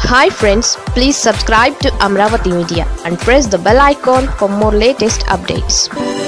hi friends please subscribe to Amaravati media and press the bell icon for more latest updates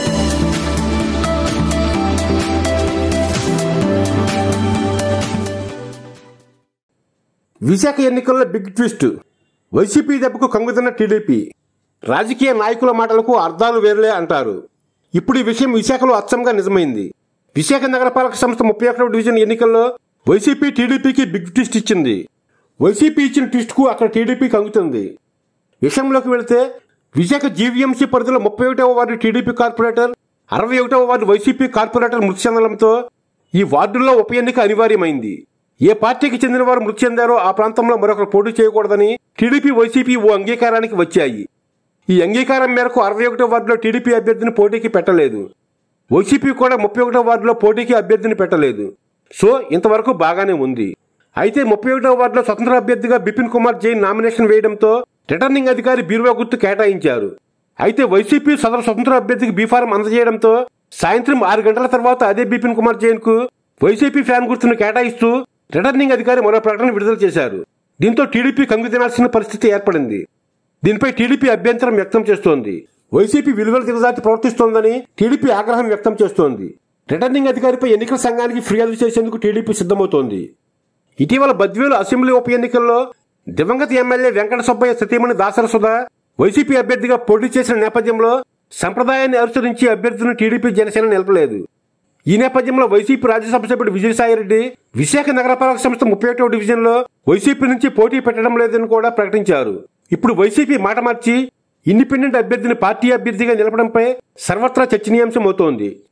Visakha ఎన్నికల్లో big twist YCP దెబ్బకు కంగుతున్న TDP రాజకీయ నాయకుల మాటలకు అర్థాలు వేరులే అంటారు ఇప్పుడు ఈ విషయం విశాఖలో అచ్చంగా నిజమైంది విశాఖ నగరపాలక సంస్థ ముప్పై ఒకటవ డివిజన్ ఎన్నికల్లో వైసీపీ టీడీపీకి బిగ్ ట్విస్ట్ ఇచ్చింది వైసీపీ ఇచ్చిన ట్విస్ట్కు అక్కడ టీడీపీ కంగుతుంది విషయంలోకి వెళితే విశాఖ జీవీఎంసీ పరిధిలో ముప్పై ఒకటవ వార్డు టీడీపీ కార్పొరేటర్ అరవై ఒకటవ వార్డు వైసీపీ కార్పొరేటర్ మృతి చెందడంతో ఈ వార్డుల్లో ఉప ఎన్నిక అనివార్యమైంది ఏ పార్టీకి చెందిన వారు మృతి చెందారో ఆ ప్రాంతంలో మరొకరు పోటీ చేయకూడదని టీడీపీ వైసీపీ ఓ అంగీకారానికి వచ్చాయి ఈ అంగీకారం మేరకు అరవై ఒకటో వార్డులో టీడీపీ అభ్యర్థిని పోటీకి పెట్టలేదు వైసీపీ కూడా ముప్పై ఒకటో వార్డులో పోటీకి అభ్యర్థిని పెట్టలేదు సో ఇంతవరకు బాగానే ఉంది అయితే ముప్పై ఒకటో వార్డులో స్వతంత్ర అభ్యర్థిగా బిపిన్ కుమార్ జైన్ నామినేషన్ వేయడంతో రిటర్నింగ్ అధికారి బీరువా గుర్తు కేటాయించారు అయితే వైసీపీ సదరు స్వతంత్ర అభ్యర్థికి బీఫారం అందజేయడంతో సాయంత్రం ఆరు గంటల తర్వాత అదే బిపిన్ కుమార్ జైన్ కు వైసీపీ ఫ్యాన్ గుర్తును కేటాయిస్తూ రిటర్నింగ్ అధికారి మరో ప్రకటన విడుదల చేశారు దీంతో టీడీపీ కంగు తినాల్సిన పరిస్థితి ఏర్పడింది దీనిపై టీడీపీ అభ్యంతరం వ్యక్తం చేస్తోంది వైసీపీ విలువలు దిగజాతి ప్రవర్తిస్తోందని టీడీపీ ఆగ్రహం వ్యక్తం చేస్తోంది రిటర్నింగ్ అధికారిపై ఎన్నికల సంఘానికి ఫిర్యాదు చేసేందుకు టీడీపీ సిద్ధమవుతోంది ఇటీవల బద్వేలు అసెంబ్లీ ఉప ఎన్నికల్లో దివంగత ఎమ్మెల్యే వెంకట సుబ్బయ్య సతీమణి దాసర సుధా వైసీపీ అభ్యర్థిగా పోటీ చేసిన నేపథ్యంలో సంప్రదాయాన్ని అనుసరించి అభ్యర్థిని టీడీపీ జనసేన నిలపలేదు ఈ నేపథ్యంలో వైసీపీ రాజ్యసభ సభ్యుడు విజయసాయిరెడ్డి విశాఖ నగరపాలక సంస్థ ముప్పై ఒకటో డివిజన్ లో వైసీపీ నుంచి పోటీ పెట్టడం లేదని కూడా ప్రకటించారు ఇప్పుడు వైసీపీ మాట మార్చి ఇండిపెండెంట్ అభ్యర్థిని పార్టీ అభ్యర్థిగా నిలపడంపై సర్వత్రా చర్చనీయాంశం అవుతోంది